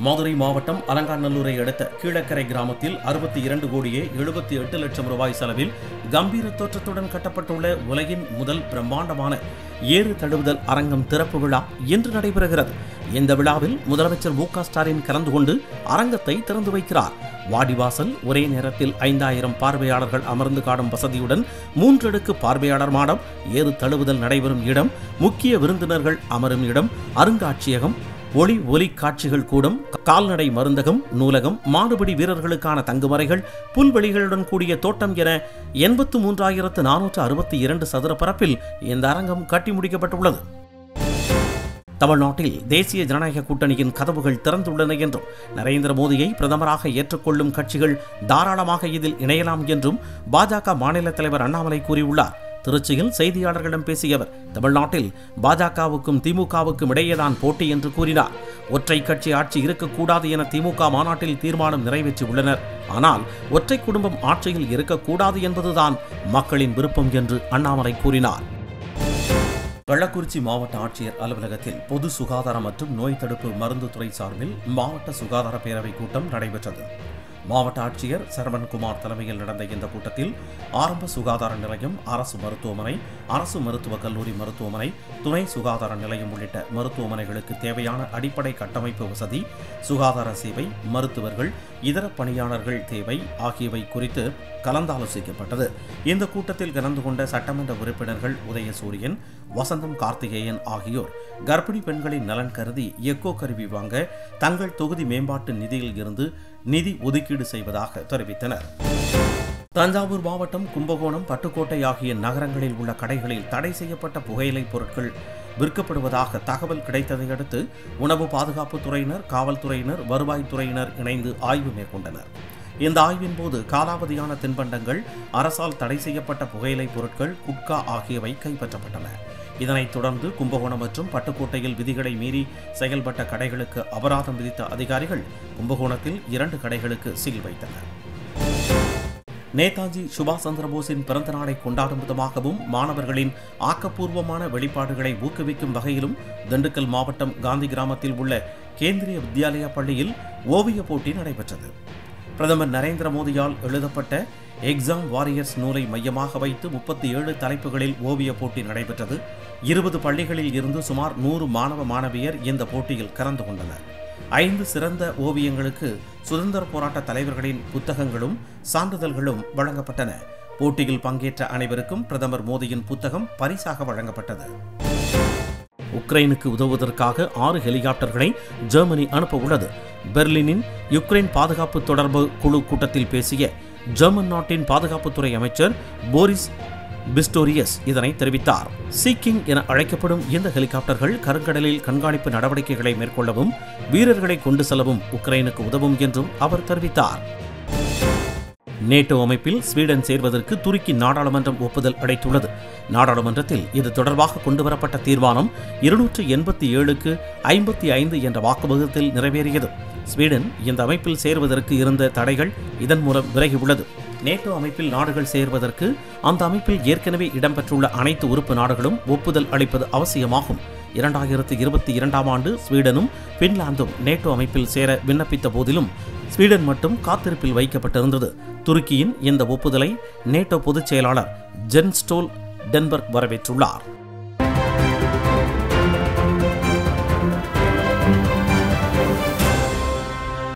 மதுரை மாவட்டம் அலங்காநல்லூரை அடுத்த கீழக்கரை கிராமத்தில் அறுபத்தி இரண்டு கோடியே எழுபத்தி எட்டு லட்சம் ரூபாய் செலவில் கம்பீர தோற்றத்துடன் கட்டப்பட்டுள்ள உலகின் முதல் பிரம்மாண்டமான ஏறு தழுவுதல் அரங்கம் திறப்பு விழா இன்று நடைபெறுகிறது இந்த விழாவில் முதலமைச்சர் மு க ஸ்டாலின் கலந்து கொண்டு அரங்கத்தை திறந்து வைக்கிறார் வாடிவாசல் ஒரே நேரத்தில் ஐந்தாயிரம் பார்வையாளர்கள் அமர்ந்து காணும் வசதியுடன் மூன்றடுக்கு பார்வையாளர் மாடம் ஏறு தழுவுதல் நடைபெறும் இடம் முக்கிய விருந்தினர்கள் அமரும் இடம் அருங்காட்சியகம் ஒளி ஒலி காட்சிகள் கூடம் கால்நடை மருந்தகம் நூலகம் மாடுபிடி வீரர்களுக்கான தங்குமறைகள் புல்வெளிகளுடன் கூடிய தோட்டம் என எண்பத்து மூன்றாயிரத்து நானூற்று அறுபத்தி இரண்டு சதுர பரப்பில் இந்த அரங்கம் கட்டி முடிக்கப்பட்டுள்ளது தமிழ்நாட்டில் தேசிய ஜனநாயக கூட்டணியின் கதவுகள் திறந்துள்ளன என்றும் நரேந்திர மோடியை பிரதமராக ஏற்றுக்கொள்ளும் கட்சிகள் தாராளமாக இதில் இணையலாம் என்றும் பாஜக மாநில தலைவர் அண்ணாமலை கூறியுள்ளார் திருச்சியில் செய்தியாளர்களிடம் பேசிய அவர் தமிழ்நாட்டில் பாஜகவுக்கும் திமுகவுக்கும் இடையேதான் போட்டி என்று கூறினார் ஒற்றை கட்சி ஆட்சி இருக்கக்கூடாது என திமுக மாநாட்டில் தீர்மானம் நிறைவேற்றி உள்ளனர் ஆனால் ஒற்றை குடும்பம் ஆட்சியில் இருக்கக்கூடாது என்பதுதான் மக்களின் விருப்பம் என்று அண்ணாமலை கூறினார் கள்ளக்குறிச்சி மாவட்ட ஆட்சியர் அலுவலகத்தில் பொது சுகாதாரம் மற்றும் நோய் தடுப்பு மருந்து துறை சார்பில் மாவட்ட சுகாதார பேரவை கூட்டம் நடைபெற்றது மாவட்ட ஆட்சியர் சரவண்குமார் தலைமையில் நடந்த இந்த கூட்டத்தில் ஆரம்ப சுகாதார நிலையம் அரசு மருத்துவமனை அரசு மருத்துவக் கல்லூரி மருத்துவமனை துணை சுகாதார நிலையம் உள்ளிட்ட மருத்துவமனைகளுக்கு தேவையான அடிப்படை கட்டமைப்பு வசதி சுகாதார சேவை மருத்துவர்கள் இதர பணியாளர்கள் தேவை ஆகியவை குறித்து கலந்தாலோசிக்கப்பட்டது இந்த கூட்டத்தில் கலந்து கொண்ட சட்டமன்ற உறுப்பினர்கள் உதயசூரியன் வசந்தம் கார்த்திகேயன் ஆகியோர் கர்ப்பிணி பெண்களின் நலன் கருதி எக்கோ கருவி வாங்க தங்கள் தொகுதி மேம்பாட்டு நிதியில் இருந்து நிதி ஒதுக்கீடு செய்வதாக தெரிவித்தனர் தஞ்சாவூர் மாவட்டம் கும்பகோணம் பட்டுக்கோட்டை ஆகிய நகரங்களில் உள்ள கடைகளில் தடை செய்யப்பட்ட புகையிலைப் பொருட்கள் விற்கப்படுவதாக தகவல் கிடைத்ததை அடுத்து உணவு பாதுகாப்புத் துறையினர் காவல்துறையினர் வருவாய்த்துறையினர் இணைந்து ஆய்வு மேற்கொண்டனர் இந்த ஆய்வின் போது காலாவதியான தின்பண்டங்கள் அரசால் தடை செய்யப்பட்ட புகையிலைப் பொருட்கள் குட்கா ஆகியவை கைப்பற்றப்பட்டன இதனைத் தொடர்ந்து கும்பகோணம் மற்றும் பட்டுக்கோட்டையில் விதிகளை மீறி செயல்பட்ட கடைகளுக்கு அபராதம் விதித்த அதிகாரிகள் கும்பகோணத்தில் இரண்டு கடைகளுக்கு சீல் வைத்தனர் நேதாஜி சுபாஷ் சந்திரபோஸின் பிறந்த நாளை கொண்டாடும் விதமாகவும் மாணவர்களின் ஆக்கப்பூர்வமான வெளிப்பாடுகளை ஊக்குவிக்கும் வகையிலும் திண்டுக்கல் மாவட்டம் காந்தி கிராமத்தில் உள்ள கேந்திரிய வித்யாலயா பள்ளியில் ஓவிய போட்டி நடைபெற்றது பிரதமர் நரேந்திர மோடியால் எழுதப்பட்ட எக்ஸாம் வாரியர்ஸ் நூலை மையமாக வைத்து முப்பத்தி ஏழு தலைப்புகளில் ஓவிய போட்டி நடைபெற்றது இருபது பள்ளிகளில் இருந்து சுமார் நூறு மாணவ மாணவியர் இந்த போட்டியில் கலந்து கொண்டனர் ஐந்து சிறந்த ஓவியங்களுக்கு சுதந்திர போராட்ட தலைவர்களின் புத்தகங்களும் சான்றிதழ்களும் வழங்கப்பட்டன போட்டியில் பங்கேற்ற அனைவருக்கும் பிரதமர் மோடியின் புத்தகம் பரிசாக வழங்கப்பட்டது உக்ரைனுக்கு உதவுவதற்காக ஆறு ஹெலிகாப்டர்களை ஜெர்மனி அனுப்ப உள்ளது பெர்லினின் யுக்ரைன் பாதுகாப்பு தொடர்பு குழு கூட்டத்தில் பேசிய ஜெர்மன் நாட்டின் பாதுகாப்புத்துறை அமைச்சர் போரிஸ் பிஸ்டோரியஸ் இதனை தெரிவித்தார் சீக்கிங் என அழைக்கப்படும் இந்த ஹெலிகாப்டர்கள் கருங்கடலில் கண்காணிப்பு நடவடிக்கைகளை மேற்கொள்ளவும் வீரர்களை கொண்டு செல்லவும் உக்ரைனுக்கு உதவும் என்றும் அவர் தெரிவித்தார் நேட்டோ அமைப்பில் ஸ்வீடன் சேர்வதற்கு துருக்கி நாடாளுமன்றம் ஒப்புதல் அளித்துள்ளது நாடாளுமன்றத்தில் இது தொடர்பாக கொண்டுவரப்பட்ட தீர்மானம் இருநூற்று எண்பத்தி ஏழுக்கு ஐம்பத்தி ஐந்து என்ற வாக்குவகத்தில் நிறைவேறியது ஸ்வீடன் இந்த அமைப்பில் சேர்வதற்கு இருந்த தடைகள் இதன் மூலம் விலகியுள்ளது நேட்டோ அமைப்பில் நாடுகள் சேர்வதற்கு அந்த அமைப்பில் ஏற்கனவே இடம்பெற்றுள்ள அனைத்து உறுப்பு நாடுகளும் ஒப்புதல் அளிப்பது அவசியமாகும் இரண்டாயிரத்தி இருபத்தி இரண்டாம் ஆண்டு ஸ்வீடனும் பின்லாந்தும் நேட்டோ அமைப்பில் சேர விண்ணப்பித்த போதிலும் ஸ்வீடன் மட்டும் காத்திருப்பில் வைக்கப்பட்டிருந்தது துருக்கியின் இந்த ஒப்புதலை நேட்டோ பொதுச் செயலாளர் ஜென் ஸ்டோல் டென்பர்க் வரவேற்றுள்ளார்